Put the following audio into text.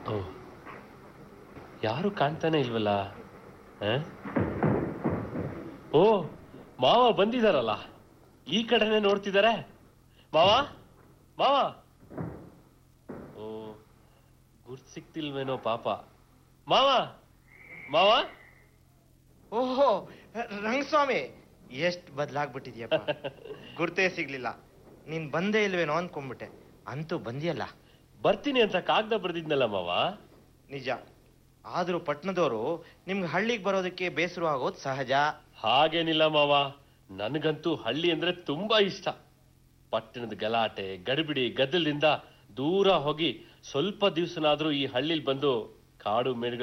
ಓ ಯಾರು ಕಾಣ್ತಾನೆ ಇಲ್ವಲ್ಲ ಆ? ಓ ಮಾವ ಬಂದಿದಾರಲ್ಲ ಈ ಕಡೆನೆ ನೋಡ್ತಿದ್ದಾರೆ ಮಾವ ಮಾವ ಓ ಗುರ್ತ್ ಸಿಕ್ತಿಲ್ವೇನೋ ಪಾಪ ಮಾವ ಮಾವ ಓಹೋ ರಂಗಸ್ವಾಮಿ ಎಷ್ಟ್ ಬದಲಾಗ್ಬಿಟ್ಟಿದ್ಯಪ್ಪ ಗುರ್ತೇ ಸಿಗ್ಲಿಲ್ಲ ನೀನ್ ಬಂದೇ ಇಲ್ವೇನೋ ಅನ್ಕೊಂಡ್ಬಿಟ್ಟೆ ಅಂತೂ ಬಂದಿಯಲ್ಲ ಬರ್ತೀನಿ ಅಂತ ಕಾಗ್ದ ಬರ್ದಿದ್ನಲ್ಲ ಮಾವ ನಿಜ ಆದ್ರೂ ಪಟ್ನದವರು ನಿಮ್ಗೆ ಹಳ್ಳಿಗೆ ಬರೋದಕ್ಕೆ ಬೇಸರ ಆಗೋದು ಸಹಜ ಹಾಗೇನಿಲ್ಲ ಮಾವ ನನಗಂತೂ ಹಳ್ಳಿ ಅಂದ್ರೆ ತುಂಬಾ ಇಷ್ಟ ಪಟ್ಟಣದ ಗಲಾಟೆ ಗಡಿಬಿಡಿ ಗದ್ದಲದಿಂದ ದೂರ ಹೋಗಿ ಸ್ವಲ್ಪ ದಿವಸನಾದ್ರೂ ಈ ಹಳ್ಳಿಲ್ ಬಂದು ಕಾಡು ಮೇಡುಗಳ